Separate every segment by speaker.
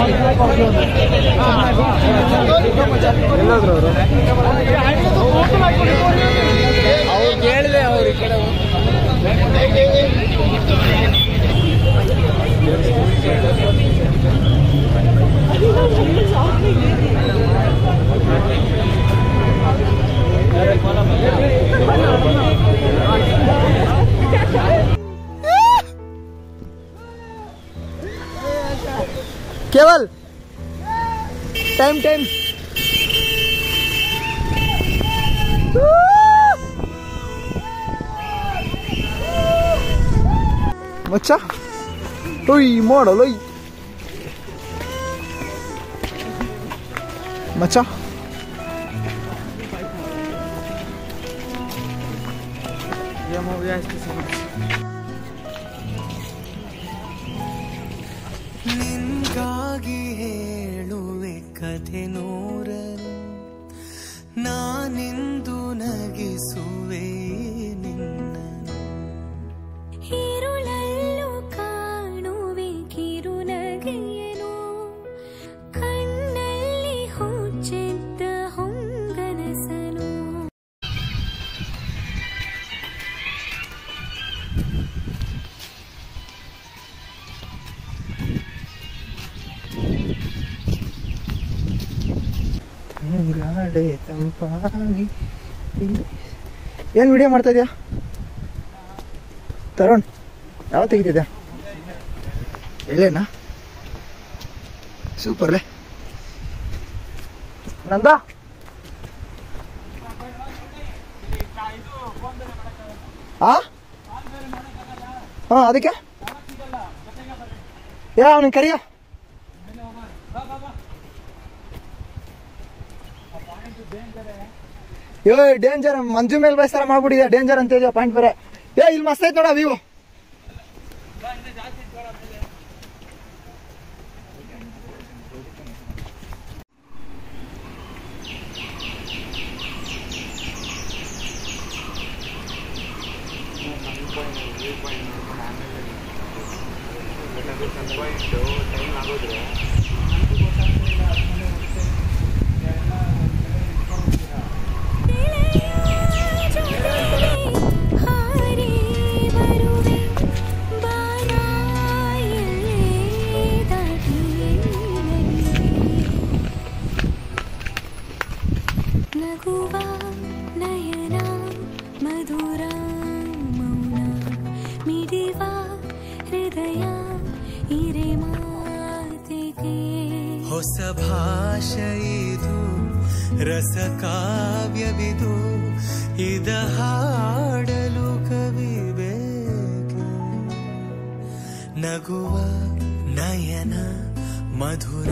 Speaker 1: ಎಲ್ಲೋದ್ರು ಅವರು ಅವ್ರು ಕೇಳಿದೆ ಅವ್ರು ಈ ಕಡೆ केवल टाइम टाइम ಮಚ್ಚ ಒಯ್ ಮಾಡಲ್ಲ ಒಯ್ ಮಚ್ಚ
Speaker 2: ನಿನ್ಗಾಗಿ ಹೇಳುವೆ ಕಥೆ ನೂರನು ನಾನಿಂದು ನಗಿಸುವೆ ನಿನ್ನನು
Speaker 3: ഇരുളല്ലു കാണുವೆ ಕಿರುನಗೆಯನು ಕಣ್ಣಲ್ಲಿ ಹುಚ್ಚೆದ್ದ ಹೊಂಗನಸನು
Speaker 1: ತಂಗಾಡೆ ತಂಪಾಗಿ ಏನು ವಿಡಿಯೋ ಮಾಡ್ತಾ ಇದೆಯಾ ತರುಣ್ ಯಾವ ತೆಗಿತಿದ್ಯಾ ಎಲ್ಲೇನಾ ಸೂಪರ್ಲೆ ನಂದ ಆ ಹಾಂ ಅದಕ್ಕೆ ಯಾ ಅವನಿಗೆ ಕರಿಯ ಯೋ ಡೇಂಜರ್ ಮಂಜು ಮೇಲೆ ಬಯಸ್ತಾರ ಮಾಡ್ಬಿಟ್ಟಿದೆ ಡೇಂಜರ್ ಅಂತ ಇದೆಯಾ ಪಾಯಿಂಟ್ ಬೇರೆ ಏ ಇಲ್ಲಿ ಮಸ್ತ್ ಐತ್ ನೋಡ ವಿವೋ
Speaker 3: ಹಾರಿ ಬರುವೆ ಬಾರಾಯಲ್ಲೇ ದಾಟಿ ನಗುವ ನಯನ ಮಧುರ ಮೌನ ಮಿಡಿವ ಹೃದಯ ಇರೆ ಮಾತಿಗೆ
Speaker 2: ಹೊಸ ಭಾಷೆ ಇದು ರಸ ಕಾವ್ಯವಿದು ಇದ ಹಾಡಲು ಕವಿ ಬೇಕು ನಗುವ ನಯನ ಮಧುರ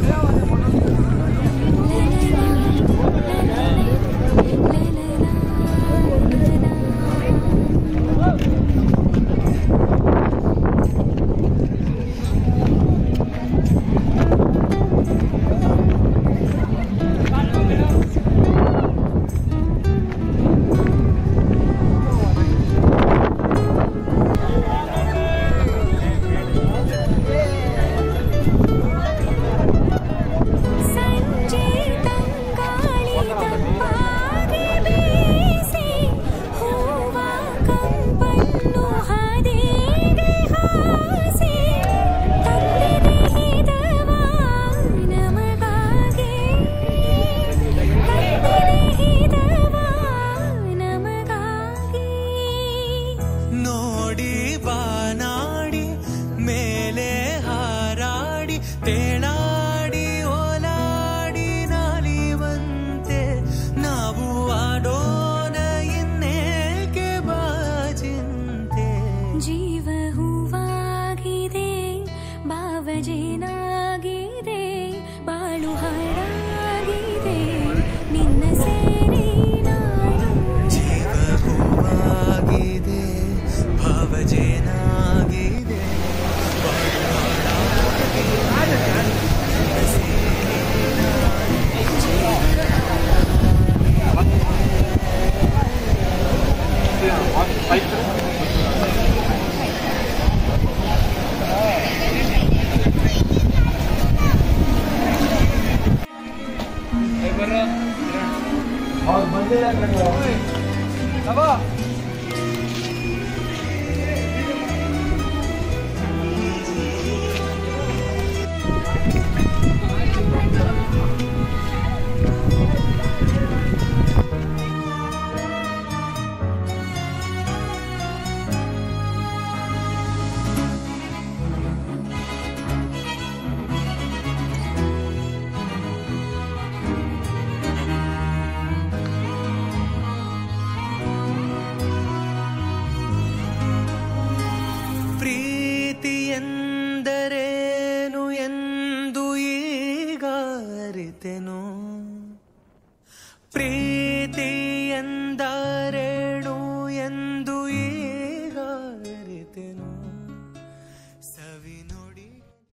Speaker 3: ಸಂಜೆ ತಂಗಾಳಿ ತಂಪಾಗಿ ಬೀಸಿ ಹೂವ ಕಂಪನ್ನು ಹದೆಗೆ ಹಾಸಿ ತಂದಿದೆ ಹಿತವ ನಮಗಾಗಿ ತಂದಿದೆ ಹಿತವ ನಮಗಾಗಿ
Speaker 2: ನೋಡಿ ಬಾನಾಡಿ ಮೇಲೆ ಹಾರಾಡಿ ತೇಳಾಡಿ ಓಲಾಡಿ ನಾಲಿವಂತೆ ನಾವು ಆಡೋಣ ಇನ್ನೇಕೆ ಬಾಜಿಂತೆ
Speaker 3: ಜೀವ ಹೂವಾಗಿದೆ ಭಾವಜೇನಾಗಿದೆ ಬಾಳು ಹಾಡಾಗಿದೆ ನಿನ್ನ ಸೇರಿ ನಾನು
Speaker 2: ಜೀವ ಹೂವಾಗಿದೆ ಭಾವಜೇನಾಗಿದೆ
Speaker 1: ಅವ್ರು ಬಂದಿಲ್ಲ ಕಣೋ.
Speaker 2: ಪ್ರೀತಿ ಎಂದರೇನು ಎಂದು ಈಗ ಅರಿತೆನು ಪ್ರೀತಿ ಎಂದರೇನು ಎಂದು ಈಗ ಅರಿತೆನು